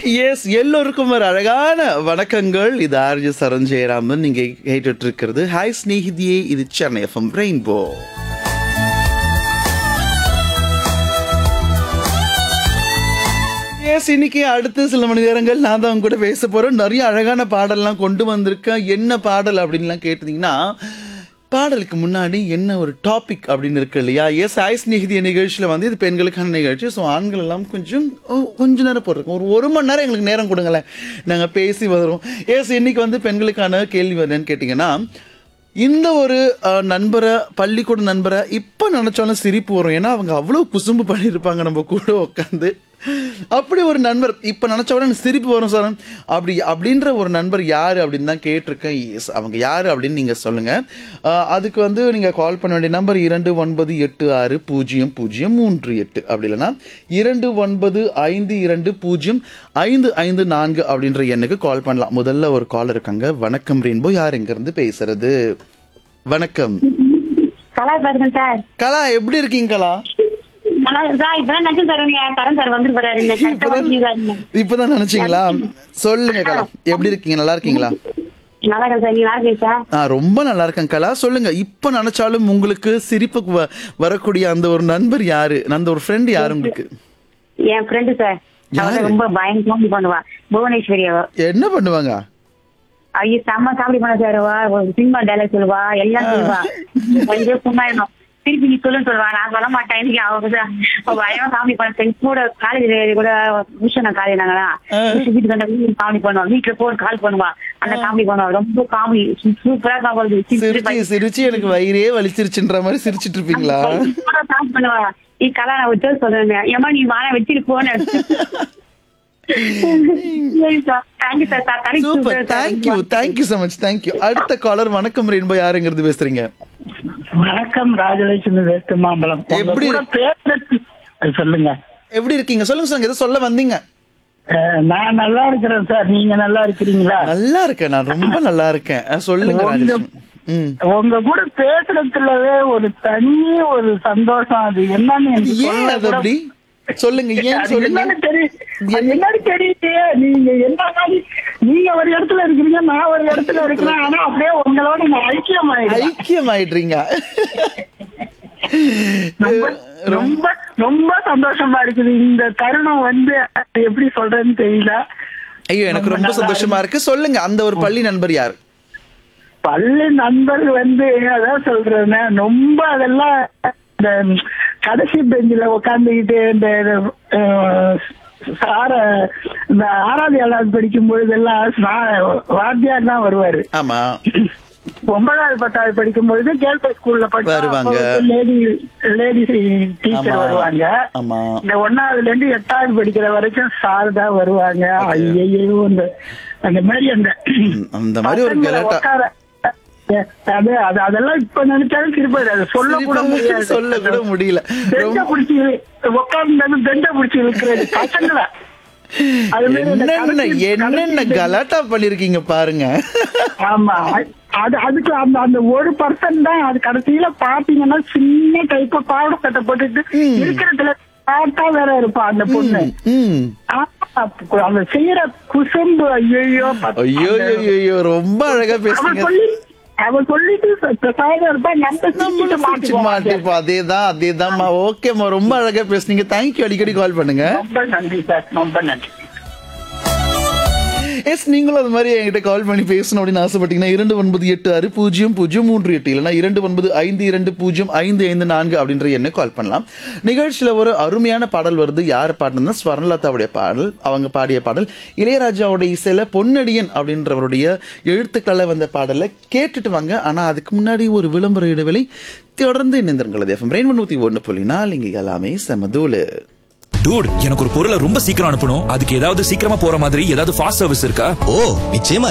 S எல்லோருக்கும் ஒரு அழகான வணக்கங்கள் இது ஆர்ஜி சரண் ஜெயராமன் நீங்க கேட்டுட்டு இருக்கிறது ஹாய் ஸ்நேகிதியே இது சென்னை எஃப்எம் ரெயின்போ எஸ் இன்னைக்கு அடுத்த சில மணி நேரங்கள் நான் தான் உங்க கூட பேச போறேன் நிறைய அழகான பாடல்லாம் கொண்டு வந்திருக்கேன் என்ன பாடல் அப்படின்லாம் கேட்டீங்கன்னா பாடலுக்கு முன்னாடி என்ன ஒரு டாபிக் அப்படின்னு இருக்கு இல்லையா எஸ் ஐஸ் நிகழ்ச்சிய நிகழ்ச்சியில் வந்து இது பெண்களுக்கான நிகழ்ச்சி ஸோ ஆண்கள் எல்லாம் கொஞ்சம் ஓ, கொஞ்ச நேரம் போட்டிருக்கோம் ஒரு ஒரு மணி நேரம் எங்களுக்கு நேரம் கொடுங்களேன் நாங்கள் பேசி வரோம் எஸ் இன்னைக்கு வந்து பெண்களுக்கான கேள்வி என்னன்னு கேட்டிங்கன்னா இந்த ஒரு அஹ், நண்பரை பள்ளிக்கூட நண்பரை இப்போ நினைச்சாலும் சிரிப்பு வரும் ஏன்னா அவங்க அவ்வளோ குசும்பு பண்ணியிருப்பாங்க நம்ம கூட உட்காந்து அப்படி ஒரு நண்பர் இப்போ நினைச்ச உடனே எனக்கு சிரிப்பு வரும் சார் அப்படி அப்படின்ற ஒரு நண்பர் யார் அப்படின்னு தான் கேட்டிருக்கேன் Yes, அவங்க யார் அப்படின்னு நீங்கள் சொல்லுங்கள் அதுக்கு வந்து நீங்கள் கால் பண்ண வேண்டிய நம்பர் இரண்டு ஒன்பது எட்டு ஆறு பூஜ்ஜியம் பூஜ்ஜியம் மூன்று எட்டு அப்படி இல்லைன்னா இரண்டு ஒன்பது ஐந்து இரண்டு பூஜ்ஜியம் ஐந்து ஐந்து நான்கு அப்படின்ற எண்ணுக்கு கால் பண்ணலாம் முதல்ல ஒரு கால் இருக்காங்க வணக்கம் ரெயின்போ யார் எங்கேருந்து பேசுறது வணக்கம் கலா பேசுறேன் சார் கலா எப்படி இருக்கீங்க கலா நல்லா சார் இப்பதான் நச்சு தருவீங்க கரண் சார் வந்து போறாரு இந்த சட்டை வாங்கிடுவாருங்க. இப்பதான் நினைச்சீங்களா சொல்லுங்க கலா எப்படி இருக்கீங்க நல்லா இருக்கீங்களா நல்லா இருக்கேன் சார் நீ நல்லா இருக்கீங்க சார் ஆ ரொம்ப நல்லா இருக்கேன் கலா சொல்லுங்க இப்ப நினைச்சாலும் உங்களுக்கு சிரிப்புக்கு வ- வரக்கூடிய அந்த ஒரு நண்பர் யாரு அந்த ஒரு ஃப்ரெண்ட் யாரு உங்களுக்கு என் ஃப்ரெண்டு சார் அவ யாரு? ரொம்ப பயங்கரமா பண்ணுவா புவனேஸ்வரி அவ என்ன பண்ணுவாங்க ஐயோ செம்ம காமெடி பண்ண சார் அவ ஒரு சினிமா டைலாக் சொல்லுவா எல்லாம் சொல்லுவா கொஞ்சம் சும்மா இருந்தோம் திருப்பி நீ சொல்லுன்னு சொல்லுவா நான் சொல்ல மாட்டேன் இன்னைக்கு அவ கூட அவ பயமா காமெடி பண்ண friends கூட காலேஜ் கூட விஷயம் நான் காலேஜ் நாங்களா ஆ. வீட்டுக்கு கண்ட காமெடி பண்ணுவா வீட்டுல போன் கால் பண்ணுவா அந்த காமெடி பண்ணுவா ரொம்ப காமெடி சூப்பரா காமெடி சிரிச்சு சிரிச்சு எனக்கு வயிறே வலிச்சிருச்சுன்ற மாதிரி சிரிச்சிட்டு இருப்பீங்களா ஸ்டார்ட் பண்ணுவா நீ கலா நான் விட்டு சொல்றேன் ஏமா நீ வாழ வச்சுட்டு போன thank you sir sir super thank you thank you so much thank you அடுத்த காலர் வணக்கம் ரெயின்போ யாருங்கிறது பேசுறீங்க வணக்கம் ராஜலட்சுமி வேஸ்ட் மாம்பழம் உங்க எப்படி கூட பேசுறது அது சொல்லுங்க எப்படி இருக்கீங்க சொல்லுங்க சொல்லுங்க ஏதோ சொல்ல வந்தீங்க அஹ், நான் நல்லா இருக்கிறேன் சார் நீங்க நல்லா இருக்கிறீங்களா நல்லா இருக்கேன் நான் ரொம்ப நல்லா இருக்கேன் அஹ், சொல்லுங்க உங்க- ராஜலட்சுமி ம் உங்க கூட பேசுறதுலவே ஒரு தனி ஒரு சந்தோஷம் அது என்னன்னு எனக்கு ஏன் சொல்ல அது கூட- அப்படி சொல்லுங்க ஏன் அது சொல்லுங்க என்னன்னு தெரியும் அது என்னன்னு தெரியலையே நீங்க என்ன மாதிரி நீங்க ஒரு இடத்துல இருக்கிறீங்க நான் ஒரு இடத்துல இருக்கிறேன் ஆனா அப்படியே உங்களோட நான் ஐக்கியம் ஆயிடுறேன் ஐக்கியம் ஆயிடுறீங்க ரொம்ப ரொம்ப ரொம்ப சந்தோஷமா இருக்குது இந்த தருணம் வந்து எப்படி சொல்றேன்னு தெரியல ஐயோ எனக்கு ரொம்ப நல்லா சந்தோஷமா இருக்கு சொல்லுங்க அந்த ஒரு பள்ளி நண்பர் யார் பள்ளி நண்பர் வந்து அதான் சொல்றேன் ரொம்ப அதெல்லாம் இந்த கடைசி பெஞ்சில உட்காந்துக்கிட்டு இந்த அஹ், சார இந்த ஆறாவது ஏழாவது படிக்கும் பொழுதெல்லாம் சா- வாத்தியார் தான் வருவாரு ஆமா ஒன்பதாவது பத்தாவது படிக்கும் பொழுது கேர்ள்ஸ் ஸ்கூல்ல வருவாங்க. லேடி லேடி டீச்சர் ஆமா. வருவாங்க ஆமா இந்த ஒன்னாவதுல இருந்து எட்டாவது படிக்கிற வரைக்கும் சார் தான் வருவாங்க ஐயோ அந்த அந்த மாதிரி அந்த ம், அந்த மாதிரி ஒரு பசங்களை கலாட்டா. உட்கார- அது அது அதெல்லாம் இப்ப நினைச்சாலும் திருப்பி அது சொல்ல கூட முடியாது சொல்ல கூட முடியல தெண்ட ரொம்ப- பிடிச்சி உட்கார்ந்து தெண்ட பிடிச்சி இருக்கிறது பசங்களை அது மாதிரி அந்த என்னென்ன கடைசி- என்னென்ன கடைசி கலாட்டா பண்ணிருக்கீங்க பாருங்க ஆமா அது அதுக்கு அந்த அந்த ஒரு பர்சன் தான் அது கடைசியில பாத்தீங்கன்னா சின்ன டைப் பாவடை சட்டை போட்டுட்டு ம். இருக்கிறதுல பாட்டா வேற இருப்பா அந்த பொண்ணு ம் ஆமா, அந்த செய்யற குசும்பு ஐயோ ஐயோ ஐயோ, ஐயோ ரொம்ப அழகா அவன் பேசுறீங்க சொல்லி அவன் சொல்லிட்டு பேசாத இருப்பா நம்ம சிரிச்சுட்டு மாட்டுவோம். மாட்டிப்போம் அதேதான் அதேதான்மா ஓகேம்மா ரொம்ப அழகா பேசுனீங்க தேங்க்யூ அடிக்கடி கால் பண்ணுங்க ரொம்ப நன்றி சார் ரொம்ப நன்றி எஸ் நீங்களும் அது மாதிரி என்கிட்ட கால் பண்ணி பேசணும் அப்படின்னு ஆசைப்பட்டீங்கன்னா இரண்டு ஒன்பது எட்டு ஆறு பூஜ்ஜியம் பூஜ்ஜியம் மூன்று எட்டு இல்லைனா இரண்டு ஒன்பது ஐந்து இரண்டு பூஜ்ஜியம் ஐந்து ஐந்து நான்கு அப்படின்ற எண்ணை கால் பண்ணலாம் நிகழ்ச்சியில் ஒரு அருமையான பாடல் வருது யார் பாடினா ஸ்வர்ணலதாவுடைய பாடல் அவங்க பாடிய பாடல் இளையராஜாவுடைய இசையில பொன்னடியன் அப்படின்றவருடைய எழுத்துக்களை வந்த பாடலை கேட்டுட்டு வாங்க ஆனா அதுக்கு முன்னாடி ஒரு விளம்பர இடைவெளி தொடர்ந்து இணைந்திருங்களது எஃப்எம் ரெயின் நூத்தி ஒன்று புள்ளி நாலு இங்க எல்லாமே செமதூலு டூட் எனக்கு ஒரு பொருளை ரொம்ப சீக்கிரம் அனுப்பணும் அதுக்கு ஏதாவது சீக்கிரமா போற மாதிரி ஏதாவது ஃபாஸ்ட் சர்வீஸ் இருக்கா ஓ நிச்சயமா